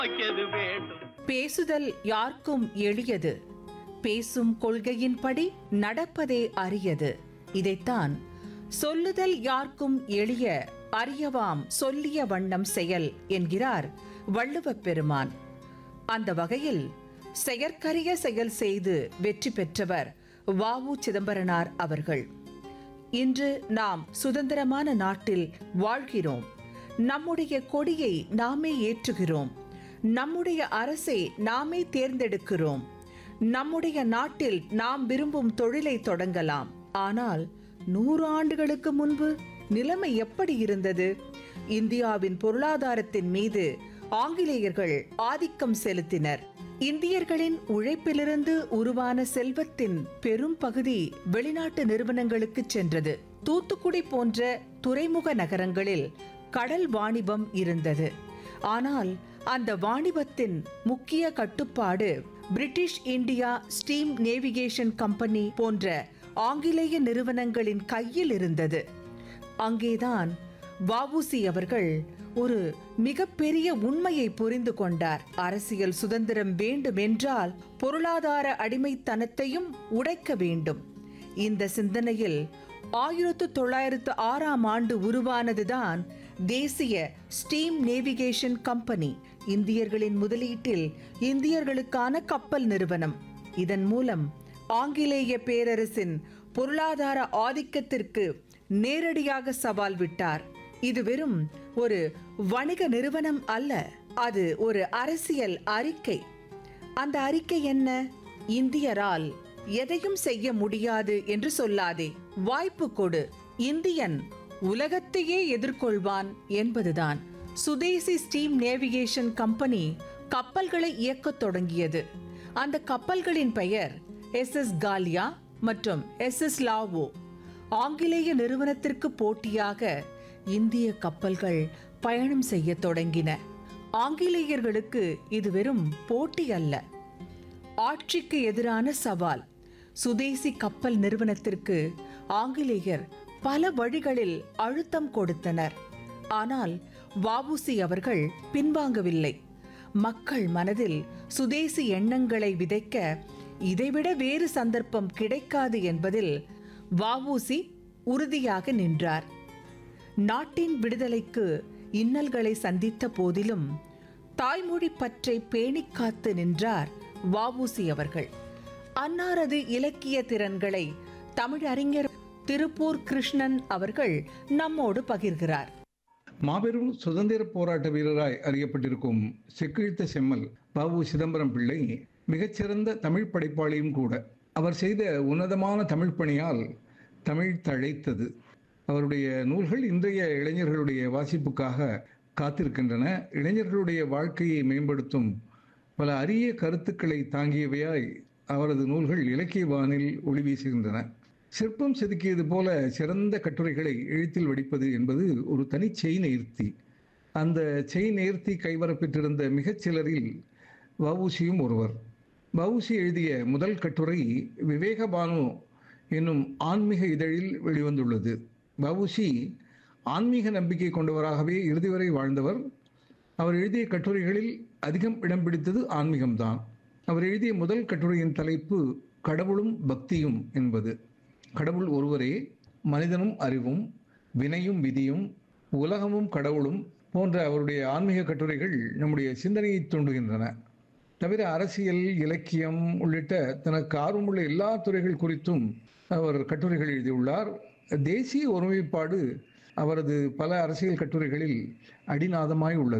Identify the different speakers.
Speaker 1: வைக்கது வேண்டும்
Speaker 2: பேசுதல் யார்க்கும் எளியது பேசும் கொள்கையின்படி நடப்பதே அரியது இதைத்தான் சொல்லுதல் யார்க்கும் எளிய அறியவாம் சொல்லிய வண்ணம் செயல் என்கிறார் வள்ளுவப் பெருமான் அந்த வகையில் செயற்கரிய செயல் செய்து வெற்றி பெற்றவர் வாவு சிதம்பரனார் அவர்கள் இன்று நாம் சுதந்திரமான நாட்டில் வாழ்கிறோம் நம்முடைய கொடியை நாமே ஏற்றுகிறோம் நம்முடைய அரசை நாமே தேர்ந்தெடுக்கிறோம் நம்முடைய நாட்டில் நாம் விரும்பும் தொழிலை தொடங்கலாம் ஆனால் நூறு ஆண்டுகளுக்கு முன்பு நிலைமை எப்படி இருந்தது இந்தியாவின் பொருளாதாரத்தின் மீது ஆங்கிலேயர்கள் ஆதிக்கம் செலுத்தினர் இந்தியர்களின் உழைப்பிலிருந்து உருவான செல்வத்தின் பெரும் பகுதி வெளிநாட்டு நிறுவனங்களுக்கு சென்றது தூத்துக்குடி போன்ற துறைமுக நகரங்களில் கடல் வாணிபம் இருந்தது ஆனால் அந்த வாணிபத்தின் முக்கிய கட்டுப்பாடு British India steam navigation company போன்ற ஆங்கிலேய நிறுவனங்களின் கையில் இருந்தது அங்கேதான் வஉசி அவர்கள் ஒரு மிகப்பெரிய உண்மையை புரிந்து கொண்டார் அரசியல் சுதந்திரம் வேண்டும் என்றால் பொருளாதார அடிமைத்தனத்தையும் உடைக்க வேண்டும் இந்த சிந்தனையில் ஆயிரத்து தொள்ளாயிரத்து ஆறாம் ஆண்டு உருவானதுதான் தேசிய ஸ்டீம் நேவிகேஷன் கம்பெனி இந்தியர்களின் முதலீட்டில் இந்தியர்களுக்கான கப்பல் நிறுவனம் இதன் மூலம் ஆங்கிலேய பேரரசின் பொருளாதார ஆதிக்கத்திற்கு நேரடியாக சவால் விட்டார் இது வெறும் ஒரு வணிக நிறுவனம் அல்ல அது ஒரு அரசியல் அறிக்கை அந்த அறிக்கை என்ன இந்தியரால் எதையும் செய்ய முடியாது என்று சொல்லாதே வாய்ப்பு கொடு இந்தியன் உலகத்தையே எதிர்கொள்வான் என்பதுதான் சுதேசி ஸ்டீம் நேவிகேஷன் கம்பெனி கப்பல்களை இயக்கத் தொடங்கியது அந்த கப்பல்களின் பெயர் எஸ் எஸ் காலியா மற்றும் எஸ் எஸ் லாவோ ஆங்கிலேய நிறுவனத்திற்கு போட்டியாக இந்திய கப்பல்கள் பயணம் செய்ய தொடங்கின ஆங்கிலேயர்களுக்கு இது வெறும் போட்டி அல்ல ஆட்சிக்கு எதிரான சவால் சுதேசி கப்பல் நிறுவனத்திற்கு ஆங்கிலேயர் பல வழிகளில் அழுத்தம் கொடுத்தனர் ஆனால் வஉசி அவர்கள் பின்வாங்கவில்லை மக்கள் மனதில் சுதேசி எண்ணங்களை விதைக்க இதைவிட வேறு சந்தர்ப்பம் கிடைக்காது என்பதில் வஉசி உறுதியாக நின்றார் நாட்டின் விடுதலைக்கு இன்னல்களை சந்தித்த போதிலும் தாய்மொழி பற்றை பேணிக் காத்து நின்றார் வஉசி அவர்கள் அன்னாரது இலக்கிய திறன்களை தமிழறிஞர் திருப்பூர் கிருஷ்ணன் அவர்கள் நம்மோடு பகிர்கிறார்
Speaker 3: மாபெரும் சுதந்திர போராட்ட வீரராய் அறியப்பட்டிருக்கும் செக்கிழித்த செம்மல் பாபு சிதம்பரம் பிள்ளை மிகச்சிறந்த தமிழ் படைப்பாளியும் கூட அவர் செய்த உன்னதமான தமிழ் பணியால் தமிழ் தழைத்தது அவருடைய நூல்கள் இன்றைய இளைஞர்களுடைய வாசிப்புக்காக காத்திருக்கின்றன இளைஞர்களுடைய வாழ்க்கையை மேம்படுத்தும் பல அரிய கருத்துக்களை தாங்கியவையாய் அவரது நூல்கள் இலக்கிய வானில் ஒளி வீசுகின்றன சிற்பம் செதுக்கியது போல சிறந்த கட்டுரைகளை எழுத்தில் வடிப்பது என்பது ஒரு தனி செய் நேர்த்தி அந்த செய் நேர்த்தி கைவரப்பெற்றிருந்த மிகச் சிலரில் வவுசியும் ஒருவர் வவுசி எழுதிய முதல் கட்டுரை விவேகபானு என்னும் ஆன்மீக இதழில் வெளிவந்துள்ளது வவுசி ஆன்மீக நம்பிக்கை கொண்டவராகவே இறுதி வரை வாழ்ந்தவர் அவர் எழுதிய கட்டுரைகளில் அதிகம் இடம் பிடித்தது ஆன்மீகம்தான் அவர் எழுதிய முதல் கட்டுரையின் தலைப்பு கடவுளும் பக்தியும் என்பது கடவுள் ஒருவரே மனிதனும் அறிவும் வினையும் விதியும் உலகமும் கடவுளும் போன்ற அவருடைய ஆன்மீக கட்டுரைகள் நம்முடைய சிந்தனையை தூண்டுகின்றன தவிர அரசியல் இலக்கியம் உள்ளிட்ட தனக்கு ஆர்வமுள்ள எல்லா துறைகள் குறித்தும் அவர் கட்டுரைகள் எழுதியுள்ளார் தேசிய ஒருமைப்பாடு அவரது பல அரசியல் கட்டுரைகளில் அடிநாதமாய் உள்ளது